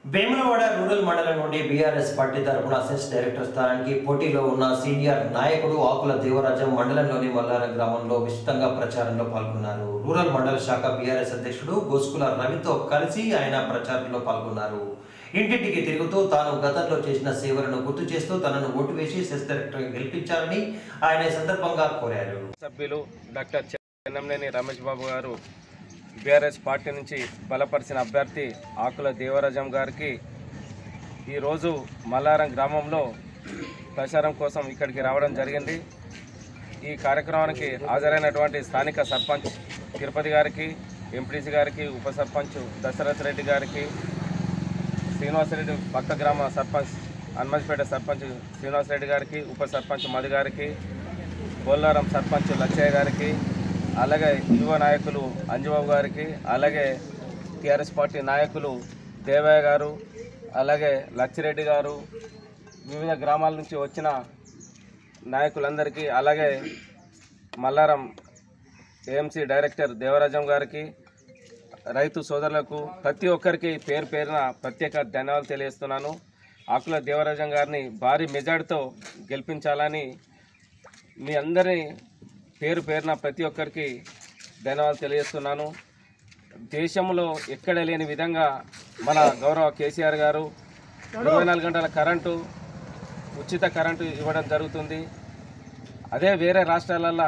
Vemulawada rural mandal నుండి BRS party తరపున assist director స్థానానికి పోటీలో ఉన్న సీనియర్ నాయకుడు ఆకుల దేవరాజం మండలంలోని మల్లార గ్రామంలో విస్తృతంగా ప్రచారంలో పాల్గొన్నారు రూరల్ మండల శాఖ బీఆర్ఎస్ అధ్యక్షుడు గోస్కుల రవితో కలిసి ఆయన ప్రచారంలో పాల్గొన్నారు ఇంటింటికి తిరుగుతూ తాను గతంలో చేసిన సేవలను గుర్తు చేస్తూ తనను ఓటు వేసి సెస్ డైరెక్టర్ గెలిపించాలని ఆయన ఈ సందర్భంగా కోరారు సభ్యులు డాక్టర్ చెన్నంనేని రమేష్ బాబు గారు బీఆర్ఎస్ పార్టీ నుంచి బలపరిచిన అభ్యర్థి ఆకుల దేవరాజం గారికి ఈరోజు మల్లారం గ్రామంలో ప్రచారం కోసం ఇక్కడికి రావడం జరిగింది ఈ కార్యక్రమానికి హాజరైనటువంటి స్థానిక సర్పంచ్ తిరుపతి గారికి ఎంపీటీసీ గారికి ఉప సర్పంచ్ దశరథ్ రెడ్డి గారికి శ్రీనివాసరెడ్డి పక్క గ్రామ సర్పంచ్ హనుమతిపేట సర్పంచ్ శ్రీనివాసరెడ్డి గారికి ఉప సర్పంచ్ మధు గారికి బొల్లారం సర్పంచ్ లచ్చయ్య గారికి అలాగే యువ నాయకులు అంజుబాబు గారికి అలాగే టీఆర్ఎస్ పార్టీ నాయకులు దేవయ్య గారు అలాగే లచ్చిరెడ్డి గారు వివిధ గ్రామాల నుంచి వచ్చిన నాయకులందరికీ అలాగే మల్లారం ఏఎంసీ డైరెక్టర్ దేవరాజం గారికి రైతు సోదరులకు ప్రతి ఒక్కరికి పేరు పేరున ప్రత్యేక ధన్యవాదాలు తెలియజేస్తున్నాను ఆకుల దేవరాజం గారిని భారీ మెజార్టీతో గెలిపించాలని మీ అందరి పేరు పేరున ప్రతి ఒక్కరికి ధన్యవాదాలు తెలియజేస్తున్నాను దేశంలో ఎక్కడ లేని విధంగా మన గౌరవ కేసీఆర్ గారు ఇరవై నాలుగు గంటల కరెంటు ఉచిత కరెంటు ఇవ్వడం జరుగుతుంది అదే వేరే రాష్ట్రాలల్లో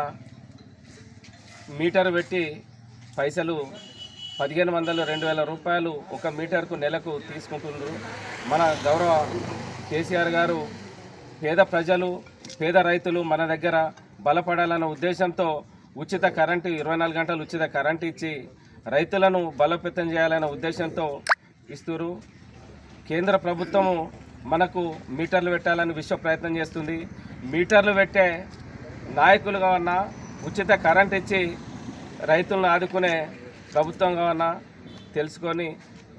మీటర్ పెట్టి పైసలు పదిహేను వందలు రెండు వేల రూపాయలు ఒక మీటర్కు నెలకు తీసుకుంటున్నారు మన గౌరవ కేసీఆర్ గారు పేద ప్రజలు పేద రైతులు మన దగ్గర బలపడాలన్న ఉద్దేశంతో ఉచిత కరెంటు ఇరవై నాలుగు గంటలు ఉచిత కరెంటు ఇచ్చి రైతులను బలోపేతం చేయాలనే ఉద్దేశంతో ఇస్తున్నారు కేంద్ర ప్రభుత్వము మనకు మీటర్లు పెట్టాలని విశ్వ ప్రయత్నం చేస్తుంది మీటర్లు పెట్టే నాయకులుగా ఉన్న ఉచిత కరెంట్ ఇచ్చి రైతులను ఆదుకునే ప్రభుత్వంగా ఉన్న తెలుసుకొని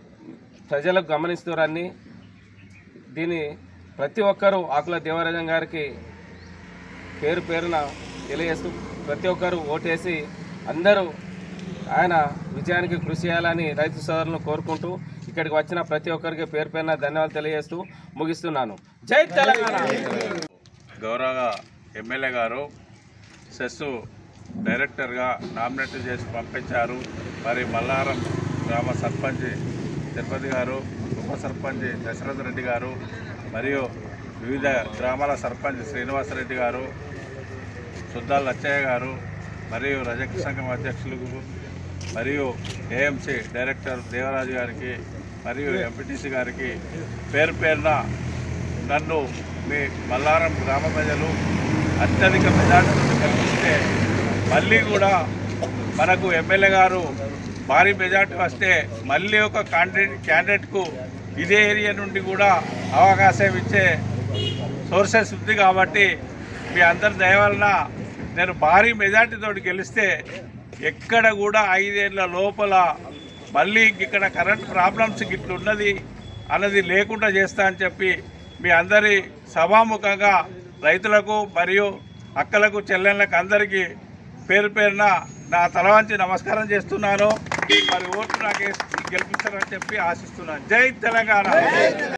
ప్రజలకు గమనిస్తున్నారని దీని ప్రతి ఒక్కరూ ఆకుల దేవరాజం గారికి పేరు పేరున తెలియజేస్తూ ప్రతి ఒక్కరూ ఓటేసి అందరూ ఆయన విజయానికి కృషి చేయాలని రైతు సోదరులను కోరుకుంటూ ఇక్కడికి వచ్చిన ప్రతి ఒక్కరికి పేరు పేరున ధన్యవాదాలు తెలియజేస్తూ ముగిస్తున్నాను జై తెలంగాణ గౌరవ ఎమ్మెల్యే గారు సెస్ డైరెక్టర్గా నామినేట్ చేసి పంపించారు మరి మల్లారం గ్రామ సర్పంచ్ తిరుపతి గారు ఉప సర్పంచ్ దశరథ రెడ్డి గారు మరియు వివిధ గ్రామాల సర్పంచ్ శ్రీనివాసరెడ్డి గారు సుద్దాల లచ్చయ్య గారు మరియు రజక సంఘం అధ్యక్షులు మరియు ఏఎంసీ డైరెక్టర్ దేవరాజు గారికి మరియు ఎంపీటీసీ గారికి పేరు పేరున నన్ను మీ మల్లారం గ్రామ ప్రజలు అత్యధిక మెజార్టీతో కల్పిస్తే మళ్ళీ కూడా మనకు ఎమ్మెల్యే గారు భారీ మెజార్టీ వస్తే మళ్ళీ ఒక క్యాండిడేట్ క్యాండిడేట్కు ఇదే ఏరియా నుండి కూడా అవకాశం ఇచ్చే సోర్సెస్ ఉంది కాబట్టి మీ అందరి దయ వలన నేను భారీ మెజార్టీతో గెలిస్తే ఎక్కడ కూడా ఐదేళ్ల లోపల మళ్ళీ ఇక్కడ కరెంట్ ప్రాబ్లమ్స్ ఇట్లా ఉన్నది అన్నది లేకుండా చేస్తా అని చెప్పి మీ అందరి సభాముఖంగా రైతులకు మరియు అక్కలకు చెల్లెళ్ళకు అందరికీ పేరు పేరున నా తల వంచి నమస్కారం చేస్తున్నాను మరి ఓట్లు నాకు వేసి గెలిపిస్తారని చెప్పి ఆశిస్తున్నాను జై తెలంగాణ